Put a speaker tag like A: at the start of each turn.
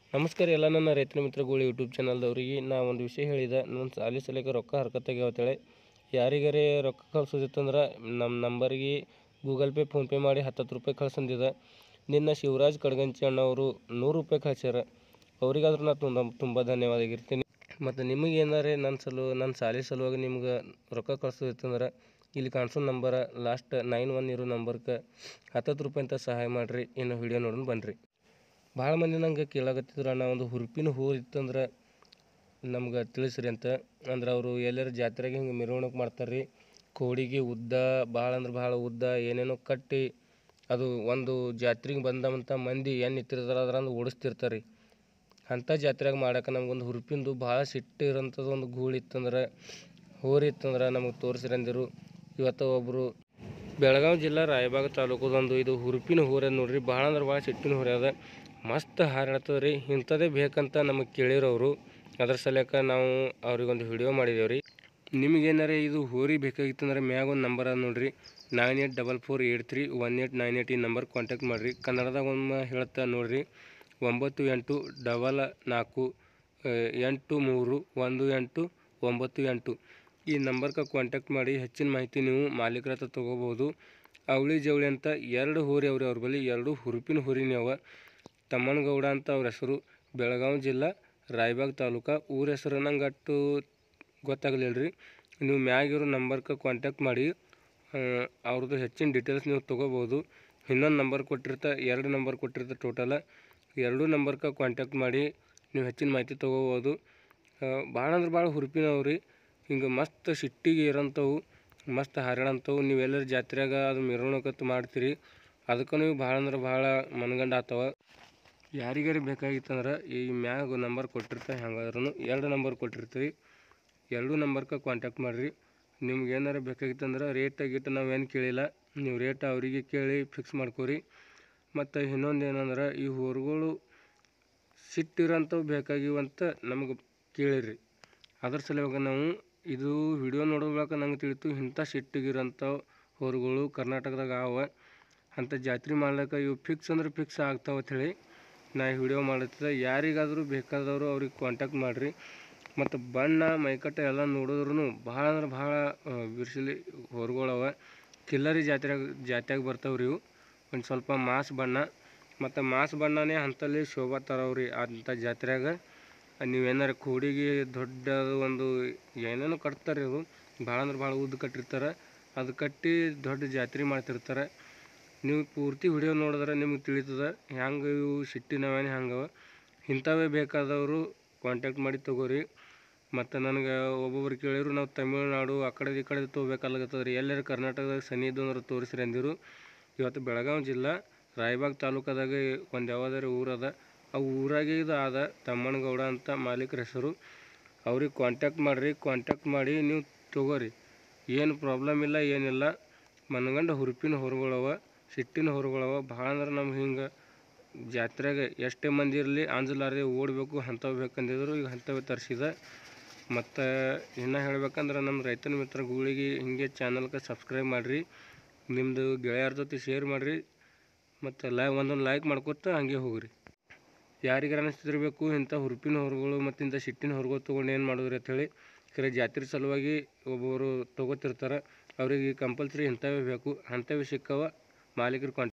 A: ನಮಸ್ಕಾರ ಎಲ್ಲ ನನ್ನ ರೈತರ ಮಿತ್ರಗಳು ಯೂಟ್ಯೂಬ್ ಚಾನಲ್ದವ್ರಿಗೆ ನಾ ಒಂದು ವಿಷಯ ಹೇಳಿದೆ ನನ್ನ ಸಾಲಿ ಸಲಕ್ಕೆ ರೊಕ್ಕ ಹರ್ಕತ್ತಾಗ್ಯಾವ ಅಂತೇಳಿ ಯಾರಿಗಾರೆ ರೊಕ್ಕ ಕಳ್ಸೋದಿತ್ತಂದ್ರೆ ನಮ್ಮ ನಂಬರ್ಗೆ ಗೂಗಲ್ ಪೇ ಫೋನ್ಪೇ ಮಾಡಿ ಹತ್ತತ್ತು ರೂಪಾಯಿ ಕಳ್ಸಂದಿದೆ ನಿನ್ನ ಶಿವರಾಜ್ ಕಡ್ಗಂಚಿ ಅಣ್ಣವರು ನೂರು ರೂಪಾಯಿ ಕಳ್ಸ್ಯಾರ ಅವರಿಗಾದ್ರೂ ನಾ ತುಂಬ ತುಂಬ ಧನ್ಯವಾದಾಗಿರ್ತೀನಿ ಮತ್ತು ನಿಮಗೆ ಏನಾರೇ ನನ್ನ ಸಲು ನನ್ನ ಸಾಲಿ ಸಲುವಾಗಿ ನಿಮ್ಗೆ ರೊಕ್ಕ ಕಳ್ಸೋದಿತ್ತಂದ್ರೆ ಇಲ್ಲಿ ಕಾಣಿಸೋ ನಂಬರ ಲಾಸ್ಟ್ ನೈನ್ ಒನ್ ಇರೋ ನಂಬರ್ಗೆ ಹತ್ತತ್ತು ರೂಪಾಯಿ ಅಂತ ಸಹಾಯ ಮಾಡಿರಿ ಇನ್ನು ವಿಡಿಯೋ ನೋಡೋಣ ಬನ್ನಿರಿ ಭಾಳ ಮಂದಿ ನಂಗೆ ಕೇಳಾಕತ್ತಿದ್ರು ಅಣ್ಣ ಒಂದು ಹುರುಪಿನ ಹೂವು ಇತ್ತಂದ್ರೆ ನಮ್ಗೆ ತಿಳಿಸ್ರಿ ಅಂತ ಅಂದ್ರೆ ಅವರು ಎಲ್ಲರ ಜಾತ್ರೆಗೆ ಹಿಂಗೆ ಮೆರವಣಿಗೆ ಮಾಡ್ತಾರೆ ರೀ ಕೋಡಿಗೆ ಉದ್ದ ಭಾಳ ಅಂದ್ರೆ ಭಾಳ ಉದ್ದ ಏನೇನೋ ಕಟ್ಟಿ ಅದು ಒಂದು ಜಾತ್ರೆಗೆ ಬಂದವಂಥ ಮಂದಿ ಏನು ನಿಂತಿರ್ತಾರೆ ಅದ್ರಂದು ಓಡಿಸ್ತಿರ್ತಾರೆ ರೀ ಅಂಥ ಜಾತ್ರೆಗೆ ಮಾಡಕ್ಕೆ ನಮ್ಗೊಂದು ಹುರುಪಿಂದು ಭಾಳ ಸಿಟ್ಟು ಇರೋಂಥದ್ದು ಒಂದು ಗೂಳು ಇತ್ತಂದ್ರೆ ಹೋರಿ ಇತ್ತಂದ್ರೆ ನಮಗೆ ತೋರಿಸ್ರಿ ಅಂದಿರು ಇವತ್ತು ಒಬ್ಬರು ಬೆಳಗಾವಿ ಜಿಲ್ಲಾ ರಾಯಬಾಗ ತಾಲೂಕದೊಂದು ಇದು ಹುರುಪಿನ ಹೋರಿ ಅದ ನೋಡ್ರಿ ಭಾಳ ಅಂದ್ರೆ ಭಾಳ ಸಿಟ್ಟಿನ ಹೋರಿ ಅದ ಮಸ್ತ್ ಹಾರಾಡ್ತದೆ ರೀ ಇಂಥದ್ದೇ ಬೇಕಂತ ನಮಗೆ ಕೇಳಿರೋರು ಅದ್ರ ಸಲಕ ನಾವು ಅವ್ರಿಗೊಂದು ವಿಡಿಯೋ ಮಾಡಿದೇವೆ ರೀ ನಿಮಗೇನಾರ ಇದು ಹೋರಿ ಬೇಕಾಗಿತ್ತಂದ್ರೆ ಮ್ಯಾಗ ಒಂದು ನಂಬರ್ ಅದ ನೋಡ್ರಿ nine eight double four eight three one eight nine eight ಈ ನಂಬರ್ ಕಾಂಟ್ಯಾಕ್ಟ್ ಮಾಡಿರಿ ಕನ್ನಡದಾಗ ಒಮ್ಮೆ ಹೇಳ್ತಾ ನೋಡ್ರಿ ಒಂಬತ್ತು ಎಂಟು ಡಬಲ್ ನಾಲ್ಕು ಆ, ಎಂಟು ಮೂರು ಒಂದು ಎಂಟು ಒಂಬತ್ತು ಎಂಟು ಈ ನಂಬರ್ಗೆ ಕಾಂಟ್ಯಾಕ್ಟ್ ಮಾಡಿ ಹೆಚ್ಚಿನ ಮಾಹಿತಿ ನೀವು ಮಾಲೀಕರ ಹತ್ರ ತೊಗೋಬೋದು ಅವಳಿ ಜವಳಿ ಅಂತ ಎರಡು ಹೋರಿ ಅವ್ರಿ ಅವ್ರ ಬಳಿ ಎರಡು ಹುರುಪಿನ ಹೋರಿನೇ ಅವ ತಮ್ಮನಗೌಡ ಅಂತ ಅವ್ರ ಹೆಸರು ಬೆಳಗಾವಿ ಜಿಲ್ಲಾ ರಾಯಬಾಗ್ ತಾಲೂಕು ಊರ ಹೆಸರು ನಂಗೆ ಅಟ್ಟು ಗೊತ್ತಾಗಲಿಲ್ಲ ರೀ ನೀವು ಮ್ಯಾಗಿರೋ ನಂಬರ್ಗೆ ಕಾಂಟ್ಯಾಕ್ಟ್ ಮಾಡಿ ಆ, ಅವ್ರದ್ದು ಹೆಚ್ಚಿನ ಡೀಟೇಲ್ಸ್ ನೀವು ತೊಗೋಬೋದು ಇನ್ನೊಂದು ನಂಬರ್ ಕೊಟ್ಟಿರ್ತಾ ಎರಡು ನಂಬರ್ ಕೊಟ್ಟಿರ್ತಾ ಟೋಟಲ ಎರಡೂ ನಂಬರ್ಗೆ ಕಾಂಟ್ಯಾಕ್ಟ್ ಮಾಡಿ ನೀವು ಹೆಚ್ಚಿನ ಮಾಹಿತಿ ತೊಗೋಬೋದು ಭಾಳ ಅಂದ್ರೆ ಭಾಳ ಹುರುಪಿನವು ರೀ ಹಿಂಗೆ ಮಸ್ತ್ ಸಿಟ್ಟಿಗೆ ಇರೋಂಥವು ಮಸ್ತ್ ಹಾರಾಡಂಥವು ನೀವೆಲ್ಲರ ಜಾತ್ರೆಯಾಗ ಅದು ಮೆರವಣಿಗೆ ಮಾಡ್ತೀರಿ ಅದಕ್ಕೆ ನೀವು ಭಾಳ ಅಂದ್ರೆ ಭಾಳ ಮನಗಂಡ ಆತವ ಯಾರಿಗಾರು ಬೇಕಾಗಿತ್ತಂದ್ರೆ ಈ ಮ್ಯಾಗ ನಂಬರ್ ಕೊಟ್ಟಿರ್ತಾರೆ ಹೆಂಗಾದ್ರೂ ಎರಡು ನಂಬರ್ ಕೊಟ್ಟಿರ್ತೀವಿ ಎರಡೂ ನಂಬರ್ಗೆ ಕಾಂಟ್ಯಾಕ್ಟ್ ಮಾಡಿರಿ ನಿಮ್ಗೆ ಏನಾರ ಬೇಕಾಗಿತ್ತಂದ್ರೆ ರೇಟ್ ಗೀಟ್ ನಾವೇನು ಕೇಳಿಲ್ಲ ನೀವು ರೇಟ್ ಅವರಿಗೆ ಕೇಳಿ ಫಿಕ್ಸ್ ಮಾಡ್ಕೊರಿ ಮತ್ತು ಇನ್ನೊಂದು ಏನಂದ್ರೆ ಈ ಹೊರಗಳು ಸಿಟ್ಟಿರೋಂಥವು ಬೇಕಾಗಿವಂತ ನಮಗೆ ಕೇಳಿರಿ ಅದ್ರ ಸಲುವಾಗಿ ನಾವು ಇದು ವಿಡಿಯೋ ನೋಡೋದ್ರಾಗ ನಂಗೆ ತಿಳಿತು ಇಂಥ ಸಿಟ್ಟಿಗಿರೋಂಥ ಹೊರಗಳು ಕರ್ನಾಟಕದಾಗ ಅವ ಅಂಥ ಜಾತ್ರೆ ಮಾಡ್ಲಿಕ್ಕೆ ಇವು ಫಿಕ್ಸ್ ಅಂದ್ರೆ ಫಿಕ್ಸ್ ಆಗ್ತಾವ ಹೇಳಿ ನಾ ಈ ವಿಡಿಯೋ ಮಾಡುತ್ತಿದ್ದೆ ಯಾರಿಗಾದರೂ ಬೇಕಾದವರು ಅವ್ರಿಗೆ ಕಾಂಟ್ಯಾಕ್ಟ್ ಮಾಡಿರಿ ಮತ್ತು ಬಣ್ಣ ಮೈಕಟ್ಟ ಎಲ್ಲ ನೋಡಿದ್ರು ಭಾಳ ಅಂದ್ರೆ ಭಾಳ ಬಿರ್ಸಿಲಿ ಹೊರಗಳವ ಕಿಲ್ಲರಿ ಜಾತ್ರೆಯಾಗ ಜಾತ್ರೆಯಾಗ ಬರ್ತಾವ್ರಿ ಇವು ಒಂದು ಸ್ವಲ್ಪ ಮಾಸ್ ಬಣ್ಣ ಮತ್ತು ಮಾಸ್ ಬಣ್ಣನೇ ಅಂಥಲ್ಲಿ ಶೋಭಾ ತರವ್ರಿ ಅಂಥ ಜಾತ್ರೆಯಾಗ ನೀವೇನಾರ ಕೋಡಿಗೆ ದೊಡ್ಡ ಒಂದು ಏನೇನೋ ಕಟ್ತಾರೆ ಇವು ಭಾಳ ಅಂದ್ರೆ ಭಾಳ ಉದ್ದ ಕಟ್ಟಿರ್ತಾರೆ ಅದು ಕಟ್ಟಿ ದೊಡ್ಡ ಜಾತ್ರೆ ಮಾಡ್ತಿರ್ತಾರೆ ನೀವು ಪೂರ್ತಿ ವಿಡಿಯೋ ನೋಡಿದ್ರೆ ನಿಮ್ಗೆ ತಿಳಿತದೆ ಹೆಂಗೆ ಇವು ಸಿಟ್ಟಿನವೇನು ಹೆಂಗವ ಇಂಥವೇ ಬೇಕಾದವರು ಕಾಂಟ್ಯಾಕ್ಟ್ ಮಾಡಿ ತೊಗೋರಿ ಮತ್ತು ನನಗೆ ಒಬ್ಬೊಬ್ರು ಕೇಳಿದ್ರು ನಾವು ತಮಿಳ್ನಾಡು ಆ ಕಡೆ ಈ ಕಡೆ ತೊಗೋಬೇಕಾಗ್ಲತ್ತದ ರೀ ಎಲ್ಲರೂ ಕರ್ನಾಟಕದಾಗ ಸನಿ ಇದ್ದು ಅಂದ್ರೆ ತೋರಿಸ್ರಿ ಅಂದಿರು ಇವತ್ತು ಬೆಳಗಾವಿ ಜಿಲ್ಲಾ ರಾಯಬಾಗ್ ತಾಲೂಕದಾಗ ಒಂದು ಯಾವುದಾರು ಊರದ ಆ ಊರಾಗೆ ಇದು ಆದ ತಮ್ಮನಗೌಡ ಅಂತ ಮಾಲೀಕರ ಹೆಸರು ಅವ್ರಿಗೆ ಕಾಂಟ್ಯಾಕ್ಟ್ ಮಾಡಿರಿ ಕಾಂಟ್ಯಾಕ್ಟ್ ಮಾಡಿ ನೀವು ತೊಗೋರಿ ಏನು ಪ್ರಾಬ್ಲಮ್ ಇಲ್ಲ ಏನಿಲ್ಲ ಮನಗಂಡ ಹುರುಪಿನ ಹೊರಗಳವ ಸಿಟ್ಟಿನ ಹೊರಗಳವ ಭಾಳ ಅಂದ್ರೆ ನಮ್ಗೆ ಹಿಂಗೆ ಜಾತ್ರೆಗೆ ಎಷ್ಟೇ ಮಂದಿ ಇರಲಿ ಅಂಜಲಾರದೆ ಓಡಬೇಕು ಅಂಥವು ಬೇಕಂದಿದ್ರು ಈಗ ಅಂಥವೇ ತರಿಸಿದೆ ಮತ್ತು ಇನ್ನು ಹೇಳ್ಬೇಕಂದ್ರೆ ನಮ್ಮ ರೈತನ ಮಿತ್ರಗಳಿಗೆ ಹಿಂಗೆ ಚಾನಲ್ಗೆ ಸಬ್ಸ್ಕ್ರೈಬ್ ಮಾಡಿರಿ ನಿಮ್ಮದು ಗೆಳೆಯರ ಜೊತೆ ಶೇರ್ ಮಾಡಿರಿ ಮತ್ತು ಲೈ ಒಂದೊಂದು ಲೈಕ್ ಮಾಡ್ಕೊತ ಹಂಗೆ ಹೋಗ್ರಿ ಯಾರಿಗಾರ ಅನಿಸ್ತಿರ್ಬೇಕು ಇಂಥ ಹುರುಪಿನ ಹೊರಗಳು ಮತ್ತು ಇಂಥ ಸಿಟ್ಟಿನ ಹೊರಗಳು ತೊಗೊಂಡು ಏನು ಮಾಡೋದ್ರಿ ಅಂಥೇಳಿ ಖರೆ ಜಾತ್ರೆ ಸಲುವಾಗಿ ಒಬ್ಬೊಬ್ಬರು ತೊಗೋತಿರ್ತಾರೆ ಅವ್ರಿಗೆ ಕಂಪಲ್ಸರಿ ಇಂಥವೇ ಬೇಕು ಅಂಥವೇ ಸಿಕ್ಕವ ಮಾಲೀಕರು ಕಾಂಟ್ಯಾಕ್ಟ್